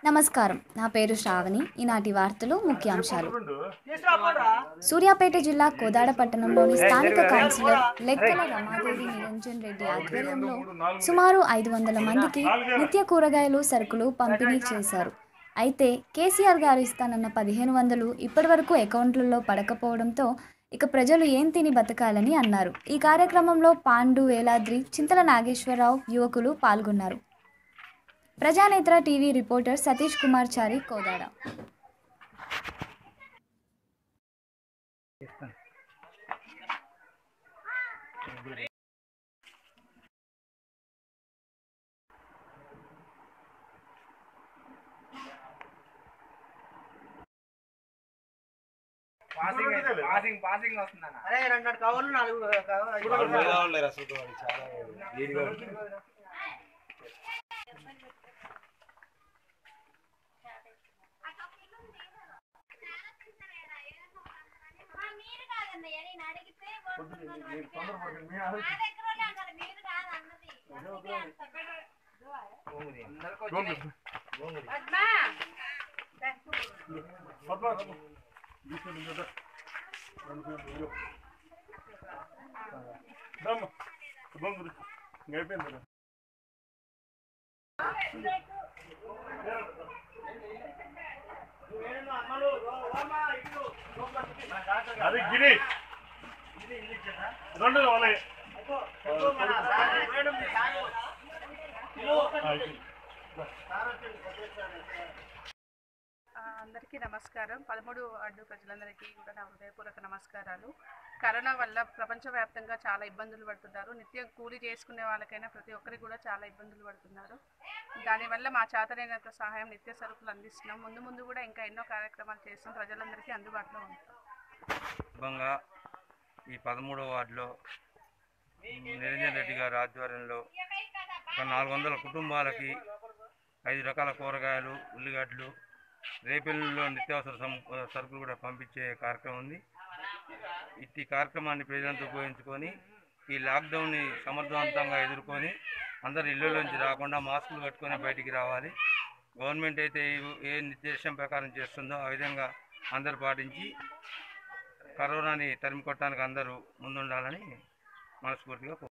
నమస్కారం నా పేరు శ్రావణి ఈనాటి వార్తలు ముఖ్యాంశాలు సూర్యాపేట జిల్లా కోదాడ పట్టణంలోని స్థానిక కౌన్సిలర్ లెక్కల రమాదేవి నిరంజన్ రెడ్డి ఆధ్వర్యంలో సుమారు ఐదు వందల మందికి నిత్య కూరగాయలు సరుకులు పంపిణీ చేశారు అయితే కేసీఆర్ గారు ఇస్తానన్న పదిహేను వందలు ఇప్పటివరకు అకౌంట్లలో పడకపోవడంతో ఇక ప్రజలు ఏం తిని బతకాలని అన్నారు ఈ కార్యక్రమంలో పాండు వేలాద్రి చింతల నాగేశ్వరరావు యువకులు పాల్గొన్నారు Prajanetra TV reporter Satish Kumar Chari Kodad passing passing passing వస్తుందన్న అరే రెండు కవర్లు నాలుగు కవర్లు వాళ్ళు మీద వాళ్ళే రసూలు వాళ్ళు చాలా లీడ్గా ఉంటుంది. మీరు కాదన్నయ్య నేను అడిగితే నా దగ్గర వాళ్ళు అన్నారు మీరు కాదు అన్నది అందుకే అంత గోంగూర. అందరికీ వచ్చినాయి. గోంగూర. పద్మా అయిపోయింది అది గిరి రెండు వాళ్ళే ఆ, అందరికీ నమస్కారం పదమూడు వార్డు ప్రజలందరికీ కూడా నా హృదయపూర్వక నమస్కారాలు కరోనా వల్ల ప్రపంచవ్యాప్తంగా చాలా ఇబ్బందులు పడుతున్నారు నిత్యం కూలీ చేసుకునే వాళ్ళకైనా ప్రతి ఒక్కరికి కూడా చాలా ఇబ్బందులు పడుతున్నారు దానివల్ల మా చేతనైనంత సహాయం నిత్య సరుకులు అందిస్తున్నాం ముందు ముందు కూడా ఇంకా ఎన్నో కార్యక్రమాలు చేస్తాం ప్రజలందరికీ అందుబాటులో ఉంటాం సందర్భంగా ఈ పదమూడవ వార్డులో నిరంజన్ రెడ్డి గారి ఆధ్వర్యంలో ఒక నాలుగు వందల కుటుంబాలకి ఐదు రకాల కూరగాయలు ఉల్లిగడ్డలు రేపెల్లులో నిత్యావసర సం- సరుకులు కూడా పంపించే కార్యక్రమం ఉంది ఇట్టి కార్యక్రమాన్ని ప్రజలంతా ఉపయోగించుకొని ఈ లాక్డౌన్ని సమర్థవంతంగా ఎదుర్కొని అందరు ఇళ్ళలోంచి రాకుండా మాస్కులు కట్టుకొని బయటికి రావాలి గవర్నమెంట్ అయితే ఏ- ఏ నిర్దేశం ప్రకారం చేస్తుందో ఆ విధంగా అందరు పాటించి కరోనాని తరిమి కొట్టడానికి అందరూ ముందుండాలని మనస్ఫూర్తిగా కోరుకుంటున్నాను.